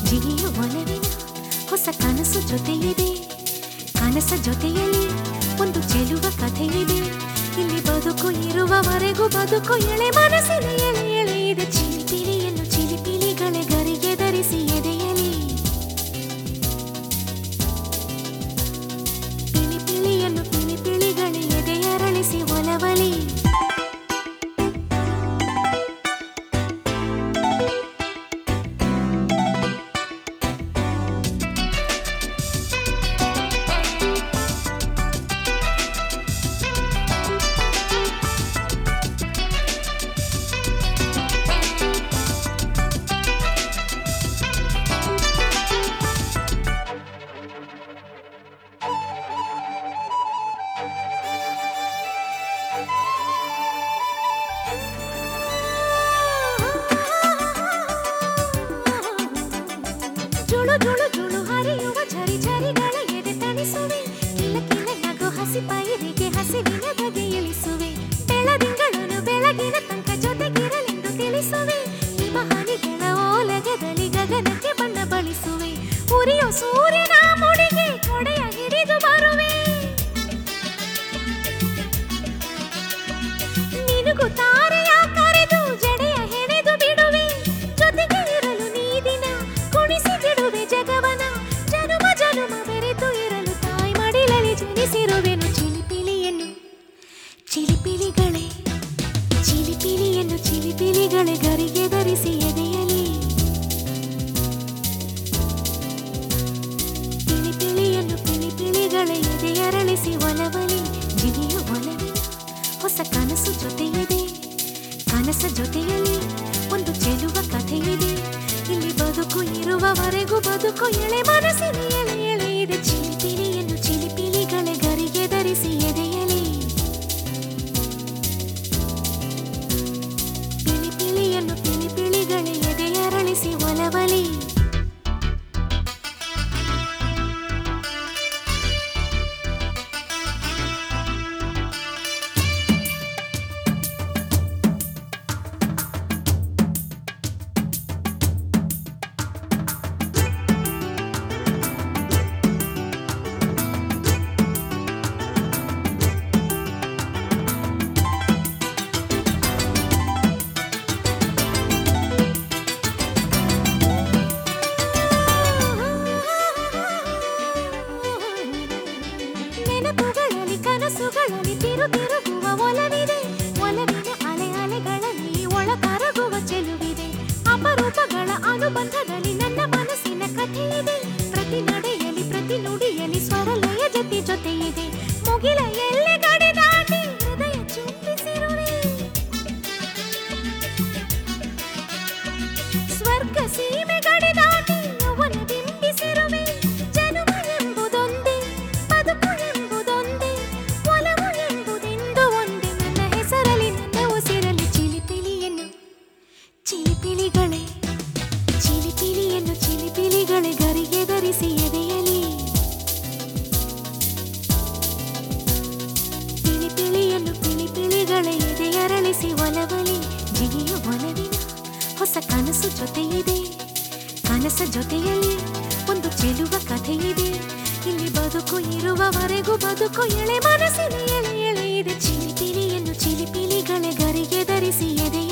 ಜಿಗಿಯ ಒಲವಿನ ಹೊಸ ಕನಸು ಜೊತೆಯಿದೆ ಕನಸ ಜೊತೆಯಲ್ಲಿ ಒಂದು ಚೆಲುವ ಕಥೆಯಿದೆ ಇಲ್ಲಿ ಬದುಕು ಇರುವವರೆಗೂ ಬದುಕು ಎಳೆ ಮನಸ್ಸಿನ ಎಳೆ ಎಳೆ ಇದೆ ಚಿಲಿಪಿಲಿಯನ್ನು ಚಿಲಿಪಿಲಿಗಳೇ ಗರಿಗೆ ಧರಿಸಿ ಎದೆಯಲಿ ಪಿಲಿಪಿಲಿಯನ್ನು ಪಿಲಿಪಿಲಿಗಳೇ ಎದೆಯರಳಿಸಿ ಒಲವಲಿ ಜುಳು ಜುಳು ಜುಳು ಹರಿಯುವ ಝರಿ ಝರಿಗಳ ಎದೆ ತಣಿಸುವೆ ಕಿಲ ಕಿಲ ನಗು ಹಸಿ ಪೈರಿಗೆ ಹಸಿವಿನ ಬಗೆ ಇಳಿಸುವೆ ಬೆಳದಿಂಗಳನ್ನು ಬೆಳಗಿನ ತನಕ ಜೊತೆಗಿರಲೆಂದು ತಿಳಿಸುವೆ ಹಿಮ ಹನಿಗಳ ಓಲಗದಲ್ಲಿ ಗಗನಕ್ಕೆ ಬಣ್ಣ ಬಳಿಸುವೆ ಉರಿಯೋ ಸೂರ್ಯನ ಮುಡಿಗೆ ಕೊಡೆಯ ಹಿಡಿದು ಬರುವೆ ನಿನಗೂ ತಾರೆಯ ಕರೆದು ಜಡೆಯ ಹೆಣೆದು ಬಿಡುವೆ ಜೊತೆಗೆ ಇರಲು ನೀ ದಿನ ಕುಣಿಸಿ ಬಿಡುವೆ ಜಗವನ ಜನುಮ ಜನುಮ ಬೆರೆತು ಇರಲು ತಾಯಿ ಮಡಿಲಲ್ಲಿ ಜನಿಸಿರುವೆನು ಚಿಲಿಪಿಲಿಯನ್ನು ಚಿಲಿಪಿಲಿಗಳೇ ಚಿಲಿಪಿಲಿಯನ್ನು ಚಿಲಿಪಿಲಿಗಳೇ ಗರಿಗೆ ಧರಿಸಿ ಎದೆಯಲಿ ಪಿಲಿಪಿಲಿಯನ್ನು ಪಿಲಿಪಿಲಿಗಳೇ ಎದೆಯರಳಿಸಿ ಒಲವಲಿ ಜಿಗಿಯ ಒಲವಿನ ಹೊಸ ಕನಸು ಜೊತೆಯಿದೆ ಕನಸ ಜೊತೆಯಲ್ಲಿ ಒಂದು ಚೆಲುವ ಕಥೆಯಿದೆ ಇಲ್ಲಿ ಬದುಕು ಇರುವವರೆಗೂ ಬದುಕು ಎಳೆ ಮನಸ್ಸಿನ ಎಳೆ ಎಳೆ ಇದೆ ಚಿಲಿಪಿಲಿಯನ್ನು ಚಿಲಿಪಿಲಿಗಳೇ ಗರಿಗೆ ಧರಿಸಿ ಎದೆಯಲಿ ಪಿಲಿಪಿಲಿಯನ್ನು ಪಿಲಿಪಿಲಿಗಳೇ ಎದೆಯರಳಿಸಿ ಒಲವಲಿ ನೆನಪುಗಳಲ್ಲಿ ಕನಸುಗಳಲ್ಲಿ ತಿರು ತಿರುಗುವ ಒಲವಿದೆ ಒಲವಿನ ಅಲೆ ಅಲೆಗಳಲ್ಲಿ ಒಳ ಕರಗುವ ಚೆಲುವಿದೆ ಅಪರೂಪಗಳ ಅನುಬಂಧದಲ್ಲಿ ನನ್ನ ಮನಸ್ಸಿನ ಕಥೆಯಿದೆ ಪ್ರತಿ ನಡೆಯಲಿ ಪ್ರತಿ ನುಡಿಯಲ್ಲಿ ಸ್ವರಲಯ ಜೊತೆ ಜೊತೆಯಿದೆ ಮುಗಿಲ ಎಲ್ಲೆ ಗಡಿ ದಾಟಿ ಹೃದಯ ಚುಂಬಿಸಿರುವೆ ಸ್ವರ್ಗ ಸೀಮೆ ಗಡಿ ದಾಟಿ ಯೌವನ ಬಿಂಬಿಸಿರುವೆ ಜನುಮ ಎಂಬುದೊಂದೇ ಬದುಕು ಎಂಬುದೊಂದೇ ಒಲವು ಎಂಬುದೆಂದು ಒಂದೇ ನನ್ನ ಹೆಸರಲ್ಲಿ ನನ್ನ ಉಸಿರಲ್ಲಿ ಚಿಲಿಪಿಲಿಯನ್ನು ಚಿಲಿಪಿಲಿಗಳೇ ಚಿಲಿಪಿಲಿಯನ್ನು ಚಿಲಿಪಿಲಿಗಳೇ ಗರಿಗೆ ಧರಿಸಿ ಎದೆಯಲಿ ಪಿಲಿಪಿಲಿಯನ್ನು ಪಿಲಿಪಿಲಿಗಳೇ ಎದೆಯರಳಿಸಿ ಒಲವಲಿ ಜಿಗಿಯ ಒಲವಿನ ಹೊಸ ಕನಸು ಜೊತೆಯಿದೆ ಕನಸ ಜೊತೆಯಲ್ಲಿ ಒಂದು ಚೆಲುವ ಕಥೆಯಿದೆ ಇಲ್ಲಿ ಬದುಕು ಇರುವವರೆಗೂ ಬದುಕು ಎಳೆ ಮನಸ್ಸಿನ ಎಳೆ ಎಳೆ ಇದೆ ಚಿಲಿಪಿಲಿಯನ್ನು ಚಿಲಿಪಿಲಿಗಳೇ ಗರಿಗೆ ಧರಿಸಿ ಎದೆ